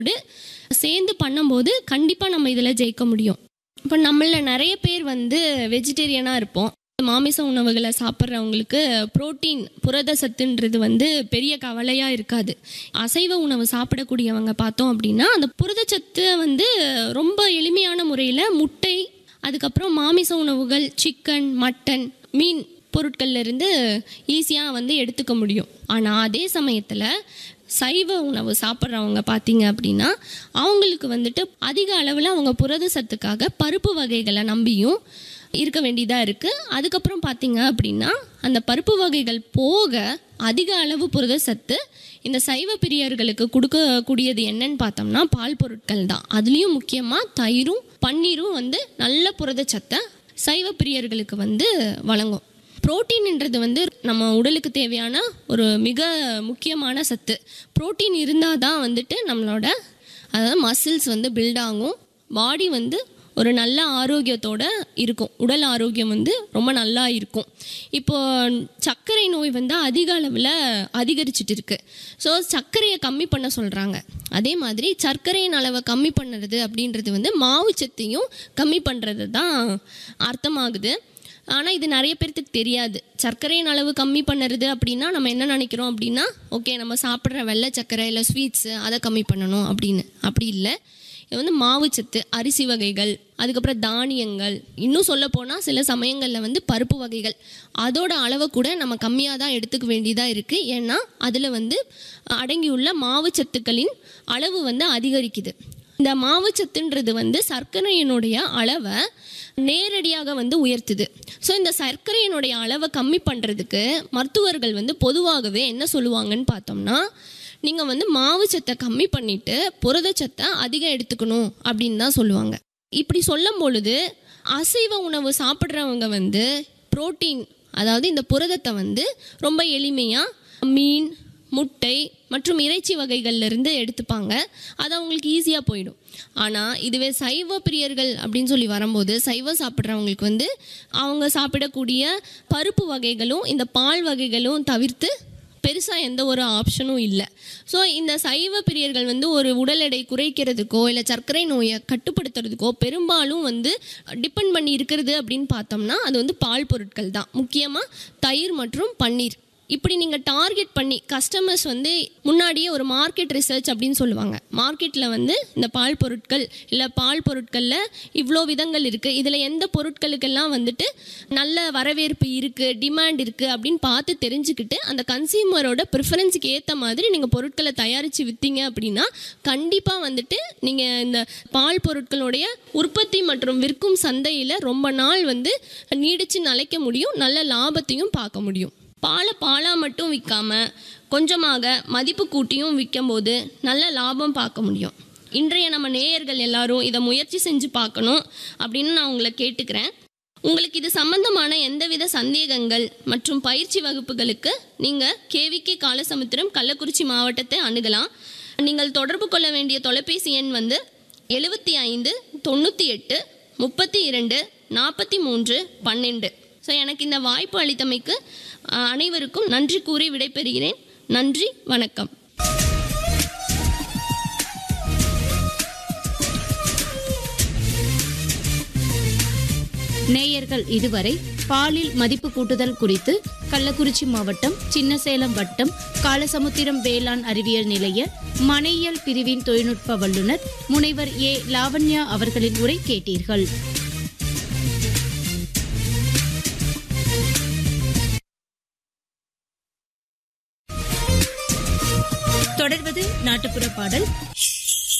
சேர்ந்து பண்ணும்போது கண்டிப்பாக நம்ம இதில் ஜெயிக்க முடியும் இப்போ நம்மள நிறைய பேர் வந்து வெஜிடேரியனாக இருப்போம் மாமிச உணவுகளை சாப்பிட்றவங்களுக்கு புரோட்டீன் புரத சத்துன்றது வந்து பெரிய கவலையாக இருக்காது அசைவ உணவு சாப்பிடக்கூடியவங்க பார்த்தோம் அப்படின்னா அந்த புரதச்சத்து வந்து ரொம்ப எளிமையான முறையில் முட்டை அதுக்கப்புறம் மாமிச உணவுகள் சிக்கன் மட்டன் மீன் பொருட்கள்ல இருந்து ஈஸியாக வந்து எடுத்துக்க முடியும் ஆனால் அதே சமயத்தில் சைவ உணவு சாப்பிட்றவங்க பார்த்தீங்க அப்படின்னா அவங்களுக்கு வந்துட்டு அதிக அளவில் அவங்க புரத சத்துக்காக பருப்பு வகைகளை நம்பியும் இருக்க வேண்டியதாக இருக்குது அதுக்கப்புறம் பார்த்தீங்க அப்படின்னா அந்த பருப்பு வகைகள் போக அதிக அளவு புரத சத்து இந்த சைவ பிரியர்களுக்கு கொடுக்கக்கூடியது என்னன்னு பார்த்தோம்னா பால் பொருட்கள் தான் அதுலேயும் முக்கியமாக தயிரும் பன்னீரும் வந்து நல்ல புரதச்சத்தை சைவ பிரியர்களுக்கு வந்து வழங்கும் புரோட்டீன்ன்றது வந்து நம்ம உடலுக்கு தேவையான ஒரு மிக முக்கியமான சத்து புரோட்டீன் இருந்தால் தான் வந்துட்டு நம்மளோட அதாவது மசில்ஸ் வந்து பில்ட் ஆகும் பாடி வந்து ஒரு நல்ல ஆரோக்கியத்தோட இருக்கும் உடல் ஆரோக்கியம் வந்து ரொம்ப நல்லா இருக்கும் இப்போ சர்க்கரை நோய் வந்து அதிக அளவில் அதிகரிச்சிட்டு இருக்கு ஸோ சர்க்கரையை கம்மி பண்ண சொல்கிறாங்க அதே மாதிரி சர்க்கரையின் அளவை கம்மி பண்ணுறது அப்படின்றது வந்து மாவு சத்தையும் கம்மி பண்ணுறது தான் அர்த்தமாகுது ஆனால் இது நிறைய பேர்த்துக்கு தெரியாது சர்க்கரையின் அளவு கம்மி பண்ணுறது அப்படின்னா நம்ம என்ன நினைக்கிறோம் அப்படின்னா ஓகே நம்ம சாப்பிட்ற வெள்ளை சர்க்கரை இல்லை ஸ்வீட்ஸு அதை கம்மி பண்ணணும் அப்படின்னு அப்படி இல்லை இது வந்து மாவுச்சத்து அரிசி வகைகள் அதுக்கப்புறம் தானியங்கள் இன்னும் சொல்ல போனால் சில சமயங்களில் வந்து பருப்பு வகைகள் அதோட அளவை கூட நம்ம கம்மியாக தான் எடுத்துக்க வேண்டியதாக இருக்குது ஏன்னா அதில் வந்து அடங்கியுள்ள மாவுச்சத்துக்களின் அளவு வந்து அதிகரிக்குது இந்த மாவுச்சத்துன்றது வந்து சர்க்கரையினுடைய அளவை நேரடியாக வந்து உயர்த்துது ஸோ இந்த சர்க்கரையினுடைய அளவை கம்மி பண்ணுறதுக்கு மருத்துவர்கள் வந்து பொதுவாகவே என்ன சொல்லுவாங்கன்னு பார்த்தோம்னா நீங்கள் வந்து மாவுச்சத்தை கம்மி பண்ணிட்டு புரதச்சத்தை அதிகம் எடுத்துக்கணும் அப்படின்னு தான் சொல்லுவாங்க இப்படி சொல்லும் பொழுது அசைவ உணவு சாப்பிட்றவங்க வந்து புரோட்டீன் அதாவது இந்த புரதத்தை வந்து ரொம்ப எளிமையாக மீன் முட்டை மற்றும் இறைச்சி வகைகள்ல இருந்து எடுத்துப்பாங்க அது அவங்களுக்கு ஈஸியாக போயிடும் ஆனால் இதுவே சைவ பிரியர்கள் அப்படின்னு சொல்லி வரும்போது சைவம் சாப்பிட்றவங்களுக்கு வந்து அவங்க சாப்பிடக்கூடிய பருப்பு வகைகளும் இந்த பால் வகைகளும் தவிர்த்து பெருசாக எந்த ஒரு ஆப்ஷனும் இல்லை ஸோ இந்த சைவ பிரியர்கள் வந்து ஒரு உடல் எடை குறைக்கிறதுக்கோ இல்லை சர்க்கரை நோயை கட்டுப்படுத்துறதுக்கோ பெரும்பாலும் வந்து டிபெண்ட் பண்ணி இருக்கிறது அப்படின்னு பார்த்தோம்னா அது வந்து பால் பொருட்கள் தான் முக்கியமாக தயிர் மற்றும் பன்னீர் இப்படி நீங்கள் டார்கெட் பண்ணி கஸ்டமர்ஸ் வந்து முன்னாடியே ஒரு மார்க்கெட் ரிசர்ச் அப்படின்னு சொல்லுவாங்க மார்க்கெட்டில் வந்து இந்த பால் பொருட்கள் இல்லை பால் பொருட்களில் இவ்வளோ விதங்கள் இருக்குது இதில் எந்த பொருட்களுக்கெல்லாம் வந்துட்டு நல்ல வரவேற்பு இருக்குது டிமாண்ட் இருக்குது அப்படின்னு பார்த்து தெரிஞ்சுக்கிட்டு அந்த கன்சியூமரோட ப்ரிஃபரன்ஸுக்கு ஏற்ற மாதிரி நீங்கள் பொருட்களை தயாரித்து விற்றீங்க அப்படின்னா கண்டிப்பாக வந்துட்டு நீங்கள் இந்த பால் பொருட்களுடைய உற்பத்தி மற்றும் விற்கும் சந்தையில் ரொம்ப நாள் வந்து நீடித்து நிலைக்க முடியும் நல்ல லாபத்தையும் பார்க்க முடியும் பாலை பாலாக மட்டும் விற்காம கொஞ்சமாக மதிப்பு கூட்டியும் விற்கும்போது நல்ல லாபம் பார்க்க முடியும் இன்றைய நம்ம நேயர்கள் எல்லாரும் இதை முயற்சி செஞ்சு பார்க்கணும் அப்படின்னு நான் உங்களை கேட்டுக்கிறேன் உங்களுக்கு இது சம்பந்தமான எந்தவித சந்தேகங்கள் மற்றும் பயிற்சி வகுப்புகளுக்கு நீங்கள் கேவிகே காலசமுத்திரம் கள்ளக்குறிச்சி மாவட்டத்தை அணுகலாம் நீங்கள் தொடர்பு கொள்ள வேண்டிய தொலைபேசி எண் வந்து எழுபத்தி ஐந்து தொண்ணூற்றி எட்டு முப்பத்தி இரண்டு நாற்பத்தி மூன்று பன்னெண்டு ஸோ எனக்கு இந்த வாய்ப்பு அளித்தமைக்கு அஹ், அனைவருக்கும் நன்றி கூறி விடைபெறுகிறேன் நன்றி வணக்கம் நேயர்கள் இதுவரை பாலில் மதிப்பு கூட்டுதல் குறித்து கள்ளக்குறிச்சி மாவட்டம் சின்னசேலம் வட்டம் காலசமுத்திரம் வேளாண் அறிவியல் நிலைய மனையியல் பிரிவின் தொழில்நுட்ப வல்லுநர் முனைவர் ஏ லாவண்யா அவர்களின் உரை கேட்டீர்கள் தொடர்வது நாட்டுப்புற பாடல்